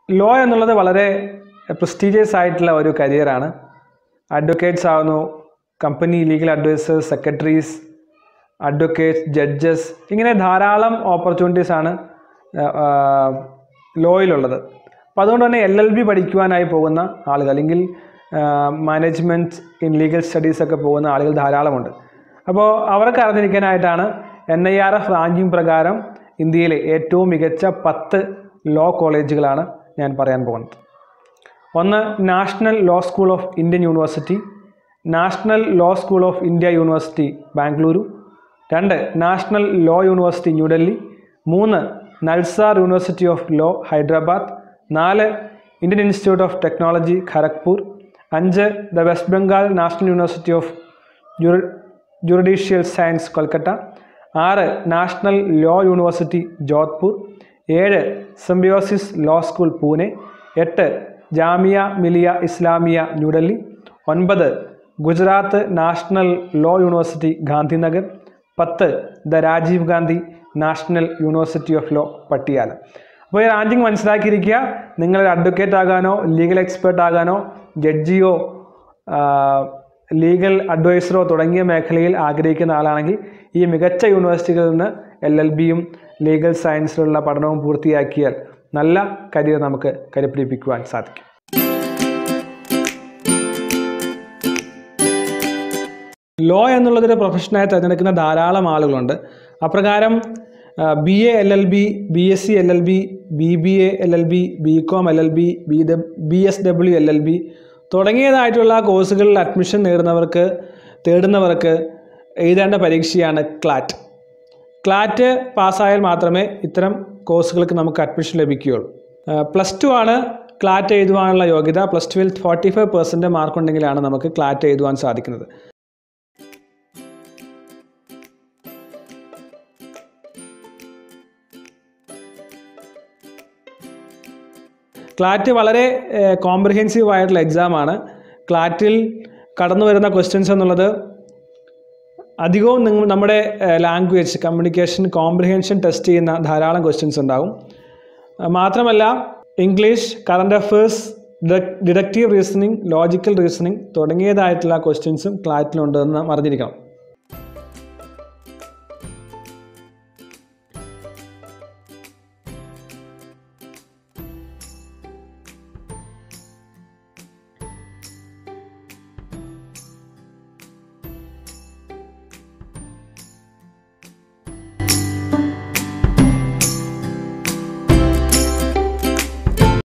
law എന്നുള്ളത് വളരെ prestigious ആയിട്ടുള്ള ഒരു കരിയറാണ് അഡ്വക്കേറ്റ്സ് ആവുന്നു company legal advisors secretaries advocates judges ഇങ്ങനെ ധാരാളം ഓപ്പർച്യൂണിറ്റീസ് ആണ് ലോയിലുള്ളത് അപ്പോൾ അതുകൊണ്ട് തന്നെ എൽ എൽ ബി പഠിക്കുവാനായി പോകുന്ന ആളുകൾ അല്ലെങ്കിൽ മാനേജ്മെൻറ്റ് ഇൻ ലീഗൽ സ്റ്റഡീസ് ഒക്കെ പോകുന്ന ആളുകൾ ധാരാളമുണ്ട് അപ്പോൾ അവർക്ക് അറിഞ്ഞിരിക്കാനായിട്ടാണ് N I R F ranking പ്രകാരം ഇന്ത്യയിലെ ഏറ്റവും മികച്ച പത്ത് ലോ കോളേജുകളാണ് ഞാൻ പറയാൻ പോകുന്നത് ഒന്ന് national law school of Indian university national law school of India university Bengaluru രണ്ട് നാഷണൽ ലോ യൂണിവേഴ്സിറ്റി ന്യൂഡൽഹി മൂന്ന് NALSAR university of law Hyderabad നാല് Indian institute of technology Kharagpur അഞ്ച് the West Bengal national university of judicial science Kolkata ആറ് നാഷണൽ ലോ യൂണിവേഴ്സിറ്റി ജോധ്പൂർ ഏഴ് symbiosis law school Pune എട്ട് ജാമിയ മിലിയ ഇസ്ലാമിയ ന്യൂഡൽഹി ഒൻപത് Gujarat national law university Gandhinagar പത്ത് the Rajiv Gandhi national university of law Patiala അപ്പോൾ ഈ റാങ്കിങ് മനസ്സിലാക്കിയിരിക്കുക നിങ്ങൾ അഡ്വക്കേറ്റ് ആകാനോ ലീഗൽ എക്സ്പേർട്ട് ആകാനോ ജഡ്ജിയോ ലീഗൽ അഡ്വൈസറോ തുടങ്ങിയ മേഖലയിൽ ആഗ്രഹിക്കുന്ന ആളാണെങ്കിൽ ഈ മികച്ച യൂണിവേഴ്സിറ്റികളിൽ നിന്ന് എൽ എൽ ബിയും ലീഗൽ സയൻസിലുള്ള പഠനവും പൂർത്തിയാക്കിയാൽ നല്ല കരിയർ നമുക്ക് കരുപിടിപ്പിക്കുവാൻ സാധിക്കും ലോ എന്നുള്ളതൊരു പ്രൊഫഷനായി തിരഞ്ഞെടുക്കുന്ന ധാരാളം ആളുകളുണ്ട് അപ്രകാരം B A L L B B S C L L B B B A L L B B com L L B B B S W L L B തുടങ്ങിയതായിട്ടുള്ള കോഴ്സുകളിൽ admission നേടുന്നവർക്ക് തേടുന്നവർക്ക് എഴുതേണ്ട പരീക്ഷയാണ് ക്ലാറ്റ് ക്ലാറ്റ് പാസ്സായാൽ മാത്രമേ ഇത്തരം കോഴ്സുകൾക്ക് നമുക്ക് അഡ്മിഷൻ ലഭിക്കുകയുള്ളൂ plus two ആണ് ക്ലാറ്റ് എഴുതുവാനുള്ള യോഗ്യത പ്ലസ് ടുവിൽ ഫോർട്ടി ഫൈവ് പെർസെൻറ്റ് മാർക്ക് ഉണ്ടെങ്കിലാണ് നമുക്ക് ക്ലാറ്റ് എഴുതുവാൻ സാധിക്കുന്നത് ക്ലാറ്റ് വളരെ കോംപ്രിഹെൻസീവ് ആയിട്ടുള്ള എക്സാമാണ് ക്ലാറ്റിൽ കടന്നു വരുന്ന ക്വസ്റ്റ്യൻസ് എന്നുള്ളത് അധികവും നിങ്ങൾ നമ്മുടെ ലാംഗ്വേജ് കമ്മ്യൂണിക്കേഷൻ കോംപ്രിഹെൻഷൻ ടെസ്റ്റ് ചെയ്യുന്ന ധാരാളം ക്വസ്റ്റ്യൻസ് ഉണ്ടാകും മാത്രമല്ല English current affairs deductive reasoning logical reasoning തുടങ്ങിയതായിട്ടുള്ള ക്വസ്റ്റ്യൻസും ക്ലാറ്റിലുണ്ടെന്ന് അറിഞ്ഞിരിക്കണം